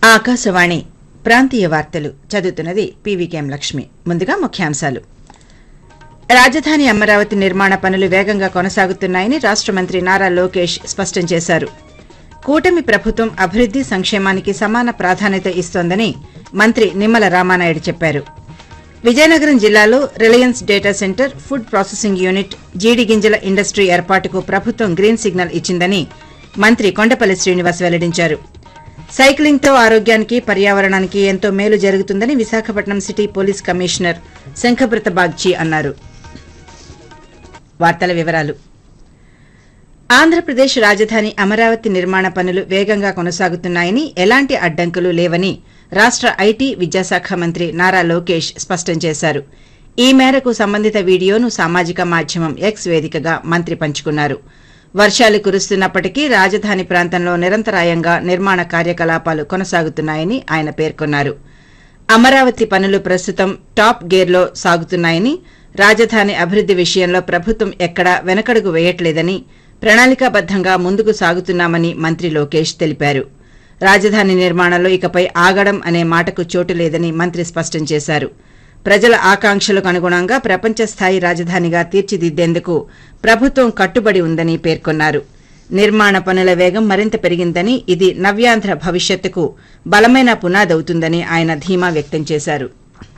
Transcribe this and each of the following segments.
ఆకాశవాణి ప్రాంతీయ వార్తలు చదువుతున్నది పీవీకేఎం లక్ష్మి ముందుగా ముఖ్యాంశాలు రాజధాని అమరావతి నిర్మాణ పనులు వేగంగా కొనసాగుతున్నాయని రాష్ట మంత్రి నారా లోకేష్ స్పష్టం చేశారు కూటమి ప్రభుత్వం అభివృద్ది సంక్షేమానికి సమాన ప్రాధాన్యత ఇస్తోందని మంత్రి నిమ్మల రామానాయుడు చెప్పారు విజయనగరం జిల్లాలో Reliance data centre food processing unit జీడి గింజల ఇండస్ట్రీ ఏర్పాటుకు ప్రభుత్వం గ్రీన్ సిగ్నల్ ఇచ్చిందని మంత్రి కొండపల్లి శ్రీనివాస్ వెల్లడించారు సైక్లింగ్తో ఆరోగ్యానికి పర్యావరణానికి ఎంతో మేలు జరుగుతుందని Visakhapatnam city police commissioner Shankhabrata Bagchi అన్నారు వార్తల వివరాలు ఆంధ్రప్రదేశ్ రాజధాని అమరావతి నిర్మాణ పనులు వేగంగా కొనసాగుతున్నాయని ఎలాంటి అడ్డంకులు లేవని రాష్ట ఐటీ విద్యాశాఖ మంత్రి నారా లోకేష్ స్పష్టం చేశారు ఈ మేరకు సంబంధిత వీడియోను సామాజిక మాధ్యమం ఎక్స్ వేదికగా మంత్రి పంచుకున్నారు వర్షాలు కురుస్తున్నప్పటికీ రాజధాని ప్రాంతంలో నిరంతరాయంగా నిర్మాణ కార్యకలాపాలు కొనసాగుతున్నాయని ఆయన పేర్కొన్నారు అమరావతి పనులు ప్రస్తుతం టాప్ గేర్లో సాగుతున్నాయని రాజధాని అభివృద్ది విషయంలో ప్రభుత్వం ఎక్కడా వెనకడుగు వేయట్లేదని ప్రణాళికాబద్దంగా ముందుకు సాగుతున్నామని మంత్రి లోకేష్ తెలిపారు రాజధాని నిర్మాణంలో ఇకపై ఆగడం అనే మాటకు చోటు లేదని మంత్రి స్పష్టం చేశారు ప్రజల ఆకాంక్షలకు అనుగుణంగా ప్రపంచ స్థాయి రాజధానిగా తీర్చిదిద్దేందుకు ప్రభుత్వం కట్టుబడి ఉందని పేర్కొన్నారు నిర్మాణ పనుల వేగం మరింత పెరిగిందని ఇది నవ్యాంధ్ర భవిష్యత్తుకు బలమైన పునాదవుతుందని ఆయన ధీమా వ్యక్తం చేశారు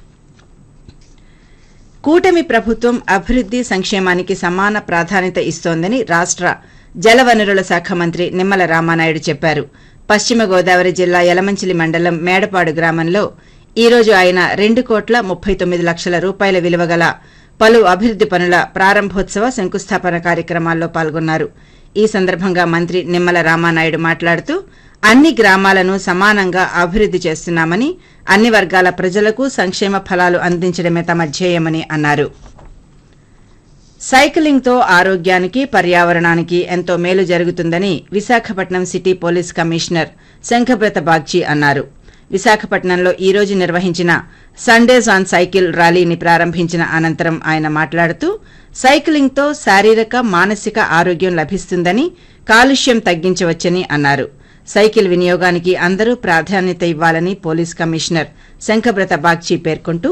కూటమి ప్రభుత్వం అభివృద్ది సంక్షేమానికి సమాన ప్రాధాన్యత ఇస్తోందని రాష్ట జలవనరుల శాఖ మంత్రి నిమ్మల రామానాయుడు చెప్పారు పశ్చిమ గోదావరి జిల్లా యలమంచిలి మండలం మేడపాడు గ్రామంలో ఈ రోజు ఆయన రెండు కోట్ల ముప్పై తొమ్మిది లక్షల రూపాయల విలువ గల పలు అభివృద్ది పనుల ప్రారంభోత్సవ శంకుస్థాపన కార్యక్రమాల్లో పాల్గొన్నారు ఈ సందర్భంగా మంత్రి నిమ్మల రామానాయుడు మాట్లాడుతూ అన్ని గ్రామాలను సమానంగా అభివృద్ది చేస్తున్నామని అన్ని వర్గాల ప్రజలకు సంక్షేమ ఫలాలు అందించడమే తమ ధ్యేయమని అన్నారు సైకిలింగ్తో ఆరోగ్యానికి పర్యావరణానికి ఎంతో మేలు జరుగుతుందని Visakhapatnam city police commissioner Shankhabrata Bagchi అన్నారు విశాఖపట్నంలో ఈ రోజు నిర్వహించిన సండేస్ ఆన్ సైకిల్ ర్యాలీని ప్రారంభించిన అనంతరం ఆయన మాట్లాడుతూ సైకిలింగ్తో శారీరక మానసిక ఆరోగ్యం లభిస్తుందని కాలుష్యం తగ్గించవచ్చని అన్నారు సైకిల్ వినియోగానికి అందరూ ప్రాధాన్యత ఇవ్వాలని పోలీస్ కమిషనర్ శంఖబ్రత బాగ్చి పేర్కొంటూ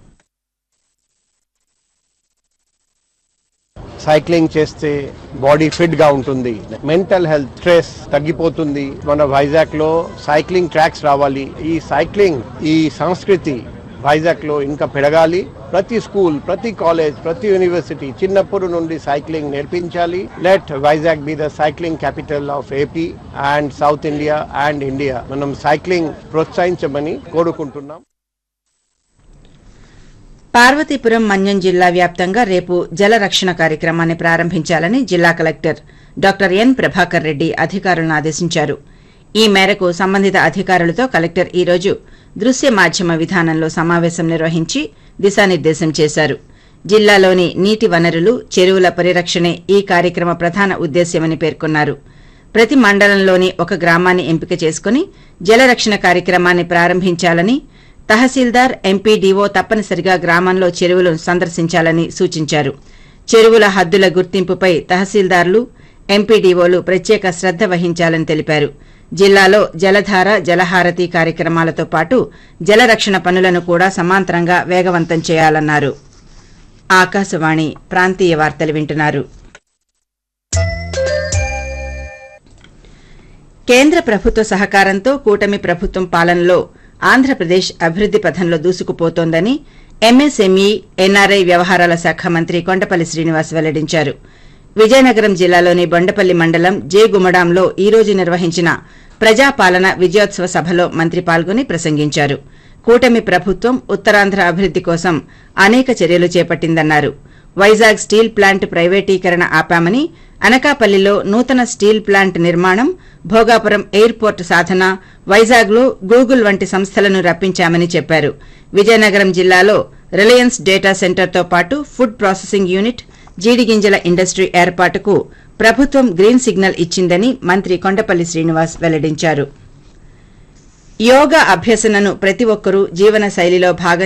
సైక్లింగ్ చేస్తే బాడీ ఫిట్ గా ఉంటుంది మెంటల్ హెల్త్ స్ట్రెస్ తగ్గిపోతుంది మన వైజాగ్ లో సైక్లింగ్ ట్రాక్స్ రావాలి ఈ సైక్లింగ్ ఈ సంస్కృతి వైజాగ్ లో ఇంకా పెరగాలి ప్రతి స్కూల్ ప్రతి కాలేజ్ ప్రతి యూనివర్సిటీ చిన్నప్పుడు నుండి సైక్లింగ్ నేర్పించాలి let Vizag be the cycling capital of AP and South India and India మనం సైక్లింగ్ ప్రోత్సహించమని కోరుకుంటున్నాం పార్వతీపురం మన్యం జిల్లా వ్యాప్తంగా రేపు జల రక్షణ కార్యక్రమాన్ని ప్రారంభించాలని జిల్లా collector doctor N Prabhakar Reddy అధికారులను ఆదేశించారు ఈ మేరకు సంబంధిత అధికారులతో కలెక్టర్ ఈ రోజు దృశ్య మాధ్యమ విధానంలో సమావేశం నిర్వహించి దిశానిర్దేశం చేశారు జిల్లాలోని నీటి వనరులు చెరువుల పరిరక్షణే ఈ కార్యక్రమ ప్రధాన ఉద్దేశ్యమని పేర్కొన్నారు ప్రతి మండలంలోని ఒక గ్రామాన్ని ఎంపిక చేసుకుని జలరక్షణ కార్యక్రమాన్ని ప్రారంభించాలని తహసీల్దార్ ఎంపీడీఓ తప్పనిసరిగా గ్రామంలో చెరువులను సందర్శించాలని సూచించారు చెరువుల హద్దుల గుర్తింపుపై తహసీల్దార్లు ఎంపీడీఓలు ప్రత్యేక శ్రద్ద వహించాలని తెలిపారు జిల్లాలో జలధార జలహారతి కార్యక్రమాలతో పాటు జలరక్షణ పనులను కూడా సమాంతరంగా వేగవంతం చేయాలన్నారు ఆకాశవాణి ప్రాంతీయ వార్తలు వింటున్నారు కేంద్ర ప్రభుత్వ సహకారంతో కూటమి ప్రభుత్వం పాలనలో ఆంధ్రప్రదేశ్ అభివృద్ది పథంలో దూసుకుపోతోందని ఎంఎస్ఎంఈ ఎన్ఆర్ఐ వ్యవహారాల శాఖ మంత్రి కొండపల్లి శ్రీనివాస్ వెల్లడించారు విజయనగరం జిల్లాలోని బొండపల్లి మండలం జే గుమ్మడాంలో ఈ రోజు నిర్వహించిన ప్రజాపాలన విజయోత్సవ సభలో మంత్రి పాల్గొని ప్రసంగించారు కూటమి ప్రభుత్వం ఉత్తరాంధ్ర అభివృద్ది కోసం అనేక చర్యలు చేపట్టిందన్నారు వైజాగ్ స్టీల్ ప్లాంట్ ప్రైవేటీకరణ ఆపామని అనకాపల్లిలో నూతన స్టీల్ ప్లాంట్ నిర్మాణం భోగాపురం ఎయిర్పోర్ట్ సాధన వైజాగ్లో గూగుల్ వంటి సంస్థలను రప్పించామని చెప్పారు విజయనగరం జిల్లాలో రిలయన్స్ డేటా సెంటర్తో పాటు ఫుడ్ ప్రాసెసింగ్ యూనిట్ జీడిగింజల ఇండస్ట్రీ ఏర్పాటుకు ప్రభుత్వం గ్రీన్ సిగ్నల్ ఇచ్చిందని మంత్రి కొండపల్లి శ్రీనివాస్ వెల్లడించారు యోగా అభ్యసనను ప్రతి ఒక్కరూ జీవన శైలిలో భాగం